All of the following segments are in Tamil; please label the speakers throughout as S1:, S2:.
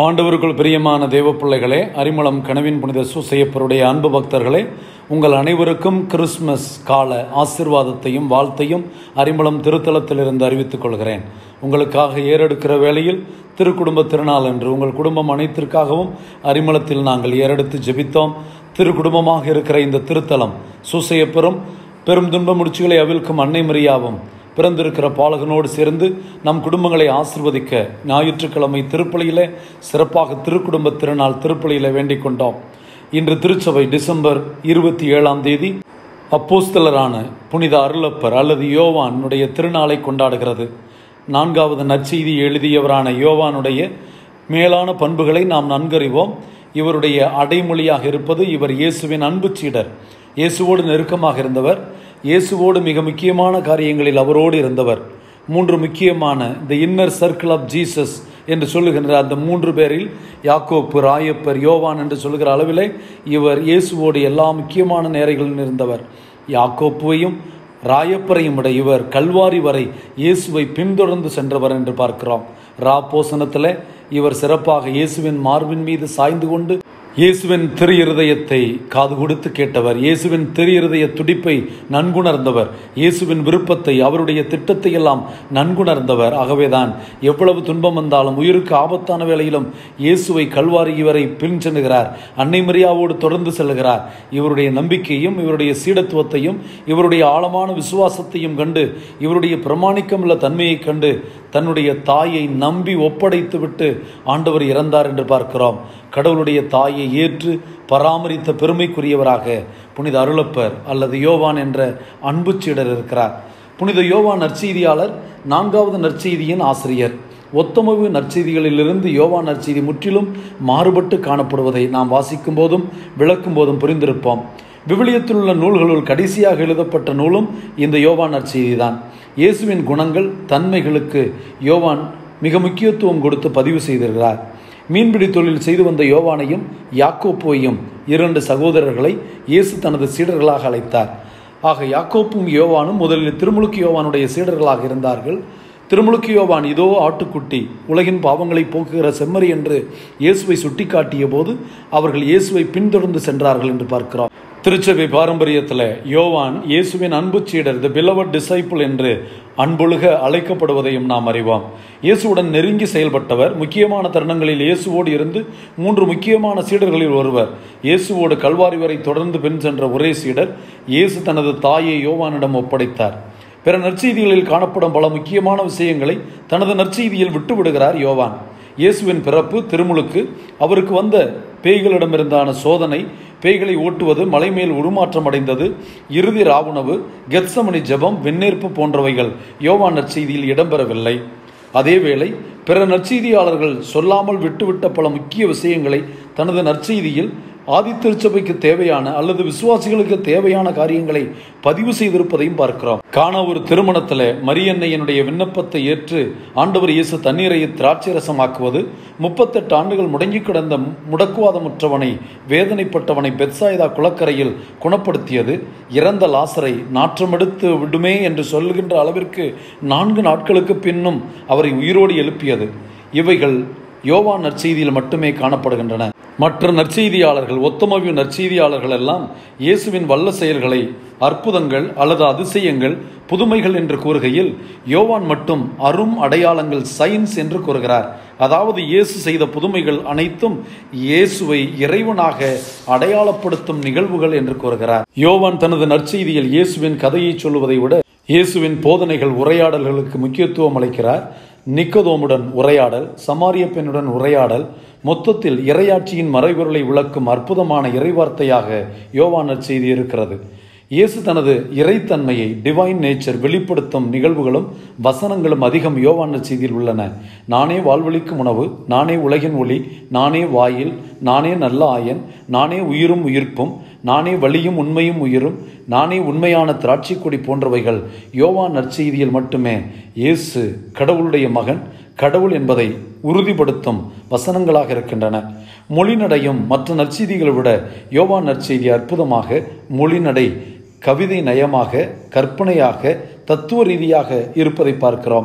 S1: ஆண்டவருக்குள் பிரியமான தேவ பிள்ளைகளே அரிமளம் கனவின் புனித சூசையப்பருடைய அன்பு பக்தர்களே உங்கள் அனைவருக்கும் கிறிஸ்மஸ் கால ஆசிர்வாதத்தையும் வாழ்த்தையும் அரிமளம் திருத்தலத்திலிருந்து அறிவித்துக் கொள்கிறேன் உங்களுக்காக ஏறெடுக்கிற வேளையில் திருக்குடும்ப திருநாள் என்று உங்கள் குடும்பம் அனைத்திற்காகவும் அரிமளத்தில் நாங்கள் ஏறெடுத்து ஜெபித்தோம் திருக்குடும்பமாக இருக்கிற இந்த திருத்தலம் சூசையப்பெரும் பெரும் துன்ப முடிச்சுகளை அவிழ்க்கும் அன்னை மரியாவும் பிறந்திருக்கிற பாலகனோடு சேர்ந்து நம் குடும்பங்களை ஆசிர்வதிக்க ஞாயிற்றுக்கிழமை திருப்பலியிலே சிறப்பாக திருக்குடும்ப திருநாள் திருப்பலியிலே வேண்டிக் கொண்டோம் இன்று திருச்சபை டிசம்பர் இருபத்தி ஏழாம் தேதி அப்போஸ்தலரான புனித அருளப்பர் அல்லது யோவானுடைய திருநாளை கொண்டாடுகிறது நான்காவது நற்செய்தி எழுதியவரான யோவானுடைய மேலான பண்புகளை நாம் நன்கறிவோம் இவருடைய அடைமொழியாக இருப்பது இவர் இயேசுவின் அன்பு சீடர் இயேசுவோடு நெருக்கமாக இருந்தவர் இயேசுவோடு மிக முக்கியமான காரியங்களில் அவரோடு இருந்தவர் மூன்று முக்கியமான the inner circle of Jesus என்று சொல்லுகின்ற அந்த மூன்று பேரில் யாக்கோப்பு ராயப்பர் யோவான் என்று சொல்லுகிற அளவிலே இவர் இயேசுவோடு எல்லா முக்கியமான நேரைகளில் இருந்தவர் யாக்கோப்புவையும் ராயப்பரையும் விட இவர் கல்வாரி வரை இயேசுவை பின்தொடர்ந்து சென்றவர் என்று பார்க்கிறோம் ரா போசனத்தில் இவர் சிறப்பாக இயேசுவின் மார்பின் மீது சாய்ந்து கொண்டு இயேசுவின் திரு இருதயத்தை காது கொடுத்து கேட்டவர் இயேசுவின் திரு இருதய துடிப்பை நன்குணர்ந்தவர் இயேசுவின் விருப்பத்தை அவருடைய திட்டத்தை எல்லாம் நன்குணர்ந்தவர் ஆகவேதான் எவ்வளவு துன்பம் வந்தாலும் உயிருக்கு ஆபத்தான வேளையிலும் இயேசுவை கல்வாரி வரை பின் செல்லுகிறார் அன்னை மரியாவோடு தொடர்ந்து செல்கிறார் இவருடைய நம்பிக்கையும் இவருடைய சீடத்துவத்தையும் இவருடைய ஆழமான விசுவாசத்தையும் கண்டு இவருடைய பிரமாணிக்கமுள்ள தன்மையை கண்டு தன்னுடைய தாயை நம்பி ஒப்படைத்து விட்டு ஆண்டவர் இறந்தார் என்று பார்க்கிறோம் கடவுளுடைய தாயை ஏற்று பராமரித்த பெருமைக்குரியவராக புனித அருளப்பர் அல்லது யோவான் என்ற அன்பு சீடர் இருக்கிறார் புனித யோவான் நற்செய்தியாளர் நான்காவது நற்செய்தியின் ஆசிரியர் ஒத்தமவு நற்செய்திகளிலிருந்து யோவான் நற்செய்தி முற்றிலும் மாறுபட்டு காணப்படுவதை நாம் வாசிக்கும் போதும் விளக்கும் போதும் புரிந்திருப்போம் விவிலியத்தில் உள்ள நூல்களுள் கடைசியாக எழுதப்பட்ட நூலும் இந்த யோவான் நற்செய்தி தான் இயேசுவின் குணங்கள் தன்மைகளுக்கு யோவான் மிக முக்கியத்துவம் கொடுத்து பதிவு செய்திருக்கிறார் மீன்பிடி தொழில் செய்து வந்த யோவானையும் யாக்கோப்புவையும் இரண்டு சகோதரர்களை இயேசு தனது சீடர்களாக அழைத்தார் ஆக யாக்கோப்பும் யோவானும் முதலில் திருமுழுக்கு யோவானுடைய சீடர்களாக இருந்தார்கள் திருமுழுக்கு யோவான் இதோ ஆட்டுக்குட்டி உலகின் பாவங்களை போக்குகிற செம்மறி என்று இயேசுவை சுட்டிக்காட்டிய போது அவர்கள் இயேசுவை பின்தொடர்ந்து சென்றார்கள் என்று பார்க்கிறோம் திருச்சபை பாரம்பரியத்தில் யோவான் இயேசுவின் அன்பு சீடர் த பிலவட் டிசைபிள் என்று அன்பொழுக அழைக்கப்படுவதையும் நாம் அறிவோம் இயேசுவுடன் நெருங்கி செயல்பட்டவர் முக்கியமான தருணங்களில் இயேசுவோடு இருந்து மூன்று முக்கியமான சீடர்களில் ஒருவர் இயேசுவோடு கல்வாரி வரை தொடர்ந்து பின் சென்ற ஒரே சீடர் இயேசு தனது தாயை யோவானிடம் ஒப்படைத்தார் பிற நற்செய்திகளில் காணப்படும் பல முக்கியமான விஷயங்களை தனது நற்செய்தியில் விட்டுவிடுகிறார் யோவான் இயேசுவின் பிறப்பு திருமுழுக்கு அவருக்கு வந்த பேய்களிடமிருந்தான சோதனை பேய்களை ஓட்டுவது மலை மேல் உருமாற்றம் அடைந்தது இறுதி ராவுணவு கெத்சமணி ஜபம் வெண்ணேற்பு போன்றவைகள் யோவான் நற்செய்தியில் இடம்பெறவில்லை அதேவேளை பிற நற்செய்தியாளர்கள் சொல்லாமல் விட்டுவிட்ட பல முக்கிய விஷயங்களை தனது நற்செய்தியில் ஆதி திருச்சபைக்கு தேவையான அல்லது விசுவாசிகளுக்கு தேவையான காரியங்களை பதிவு செய்திருப்பதையும் பார்க்கிறோம் காண ஒரு திருமணத்தில் மரியன்னையனுடைய விண்ணப்பத்தை ஏற்று ஆண்டவர் இயேசு தண்ணீரை திராட்சரசமாக்குவது முப்பத்தெட்டு ஆண்டுகள் முடங்கி கிடந்த முடக்குவாதமுற்றவனை வேதனைப்பட்டவனை பெத்சாயுதா குளக்கரையில் குணப்படுத்தியது இறந்த லாசரை நாற்றமெடுத்து விடுமே என்று சொல்லுகின்ற அளவிற்கு நான்கு நாட்களுக்கு பின்னும் அவரை உயிரோடு எழுப்பியது இவைகள் யோவான் நற்செய்தியில் மட்டுமே காணப்படுகின்றன மற்ற நற்செய்தியாளர்கள் ஒத்தமவிய நற்செய்தியாளர்கள் எல்லாம் இயேசுவின் வல்ல செயல்களை அற்புதங்கள் அல்லது அதிசயங்கள் புதுமைகள் என்று கூறுகையில் யோவான் மட்டும் அரும் அடையாளங்கள் சயின்ஸ் என்று கூறுகிறார் அதாவது இயேசு செய்த புதுமைகள் அனைத்தும் இயேசுவை இறைவனாக அடையாளப்படுத்தும் நிகழ்வுகள் என்று கூறுகிறார் யோவான் தனது நற்செய்தியில் இயேசுவின் கதையை சொல்லுவதை விட இயேசுவின் போதனைகள் உரையாடல்களுக்கு முக்கியத்துவம் அளிக்கிறார் நிக்கதோமுடன் உரையாடல் சமாரிய பெண்ணுடன் உரையாடல் மொத்தத்தில் இறையாட்சியின் மறைபொருளை விளக்கும் அற்புதமான இறைவார்த்தையாக யோவானர் செய்தி இருக்கிறது இயேசு தனது இறைத்தன்மையை டிவைன் நேச்சர் வெளிப்படுத்தும் நிகழ்வுகளும் வசனங்களும் அதிகம் யோவான செய்தியில் உள்ளன நானே வாழ்வழிக்கும் உணவு நானே உலகின் ஒளி நானே வாயில் நானே நல்ல ஆயன் நானே உயிரும் உயிர்ப்பும் நானே வழியும் உண்மையும் உயிரும் நானே உண்மையான திராட்சை கொடி போன்றவைகள் யோவான் நற்செய்தியில் மட்டுமே இயேசு கடவுளுடைய மகன் கடவுள் என்பதை உறுதிப்படுத்தும் வசனங்களாக இருக்கின்றன மொழிநடையும் மற்ற நற்செய்திகளை விட யோவான் நற்செய்தி அற்புதமாக மொழிநடை கவிதை நயமாக கற்பனையாக தத்துவ ரீதியாக இருப்பதை பார்க்கிறோம்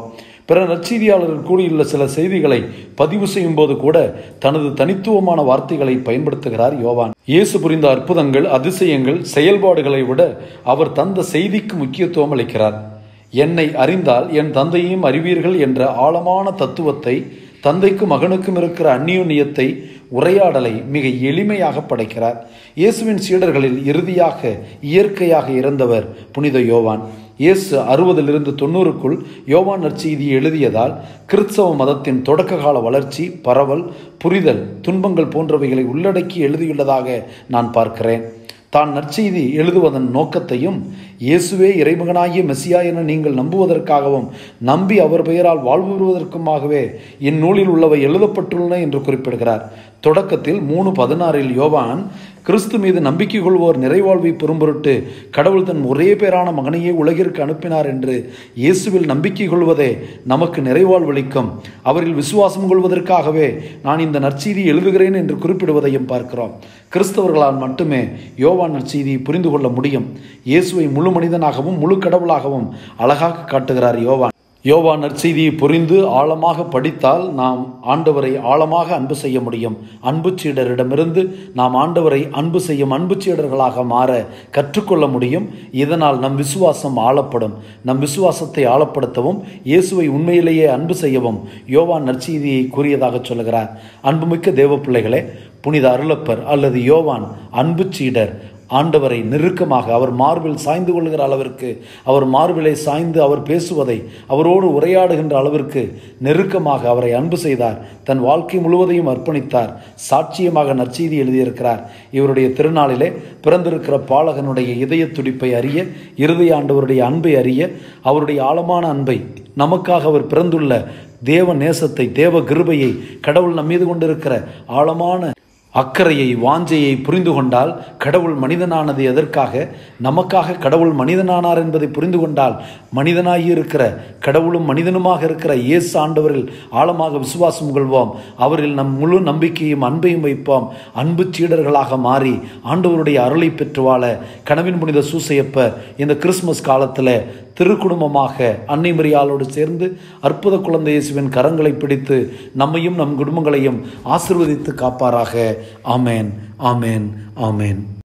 S1: பிற நற்செய்தியாளர்கள் கூறியுள்ள சில செய்திகளை பதிவு செய்யும் போது கூட தனது தனித்துவமான வார்த்தைகளை பயன்படுத்துகிறார் யோவான் இயேசு புரிந்த அற்புதங்கள் அதிசயங்கள் செயல்பாடுகளை விட அவர் தந்த செய்திக்கு முக்கியத்துவம் அளிக்கிறார் என்னை அறிந்தால் என் தந்தையையும் அறிவீர்கள் என்ற ஆழமான தத்துவத்தை தந்தைக்கும் மகனுக்கும் இருக்கிற அந்நியுன்னியத்தை உரையாடலை மிக எளிமையாக படைக்கிறார் இயேசுவின் சீடர்களில் இறுதியாக இயற்கையாக இறந்தவர் புனித யோவான் இயேசு அறுபதிலிருந்து தொண்ணூறுக்குள் யோவான் நற்செய்தியை எழுதியதால் கிறிஸ்தவ மதத்தின் தொடக்க கால வளர்ச்சி பரவல் புரிதல் துன்பங்கள் போன்றவைகளை உள்ளடக்கி எழுதியுள்ளதாக நான் பார்க்கிறேன் தான் நற்செய்தி எழுதுவதன் நோக்கத்தையும் இயேசுவே இறைமகனாகிய மெஸ்ஸியா என நீங்கள் நம்புவதற்காகவும் நம்பி அவர் பெயரால் வாழ்வு பெறுவதற்குமாகவே இந்நூலில் உள்ளவை எழுதப்பட்டுள்ளன என்று குறிப்பிடுகிறார் தொடக்கத்தில் மூணு பதினாறில் யோவான் கிறிஸ்து மீது நம்பிக்கை கொள்வோர் நிறைவாழ்வை பெறும் பொருட்டு கடவுள் தன் ஒரே பேரான மகனையே உலகிற்கு அனுப்பினார் என்று இயேசுவில் நம்பிக்கை கொள்வதே நமக்கு நிறைவாழ்வளிக்கும் அவரில் விசுவாசம் கொள்வதற்காகவே நான் இந்த நற்செய்தி எழுதுகிறேன் என்று குறிப்பிடுவதையும் பார்க்கிறோம் கிறிஸ்தவர்களால் மட்டுமே யோவான் நற்செய்தியை புரிந்து கொள்ள முடியும் இயேசுவை முழு மனிதனாகவும் முழு கடவுளாகவும் அழகாக காட்டுகிறார் யோவான் யோவா நற்செய்தியை புரிந்து ஆழமாக படித்தால் நாம் ஆண்டவரை ஆழமாக அன்பு செய்ய முடியும் அன்பு சீடரிடமிருந்து நாம் ஆண்டவரை அன்பு செய்யும் அன்பு சீடர்களாக மாற கற்றுக்கொள்ள முடியும் இதனால் நம் விசுவாசம் ஆளப்படும் நம் விசுவாசத்தை ஆழப்படுத்தவும் இயேசுவை உண்மையிலேயே அன்பு செய்யவும் யோவான் நற்செய்தியை கூறியதாக சொல்லுகிறார் அன்புமிக்க தேவ பிள்ளைகளே புனித அருளப்பர் அல்லது யோவான் அன்பு சீடர் ஆண்டவரை நெருக்கமாக அவர் மார்பில் சாய்ந்து கொள்கிற அளவிற்கு அவர் மார்பிலை சாய்ந்து அவர் பேசுவதை அவரோடு உரையாடுகின்ற அளவிற்கு நெருக்கமாக அவரை அன்பு செய்தார் தன் வாழ்க்கை முழுவதையும் அர்ப்பணித்தார் சாட்சியமாக நற்செய்தி எழுதியிருக்கிறார் இவருடைய திருநாளிலே பிறந்திருக்கிற பாலகனுடைய இதய துடிப்பை அறிய இருதய ஆண்டவருடைய அன்பை அறிய அவருடைய ஆழமான அன்பை நமக்காக அவர் பிறந்துள்ள தேவ நேசத்தை தேவ கிருபையை கடவுள் நம் மீது கொண்டிருக்கிற ஆழமான அக்கறையை வாஞ்சையை புரிந்து கொண்டால் கடவுள் மனிதனானது எதற்காக நமக்காக கடவுள் மனிதனானார் என்பதை புரிந்து கொண்டால் மனிதனாகி இருக்கிற கடவுளும் மனிதனுமாக இருக்கிற இயேசு ஆண்டவரில் ஆழமாக விசுவாசம் கொள்வோம் அவரில் நம் முழு நம்பிக்கையும் அன்பையும் வைப்போம் அன்பு சீடர்களாக மாறி ஆண்டவருடைய அருளை பெற்று வாழ கனவின் புனித சூசையப்ப இந்த கிறிஸ்மஸ் காலத்தில் திருக்குடும்பமாக அன்னை மரியாளோடு சேர்ந்து அற்புத குழந்தை இயேசுவின் கரங்களை பிடித்து நம்மையும் நம் குடும்பங்களையும் ஆசிர்வதித்து காப்பாராக ஆமேன் ஆமேன் ஆமேன்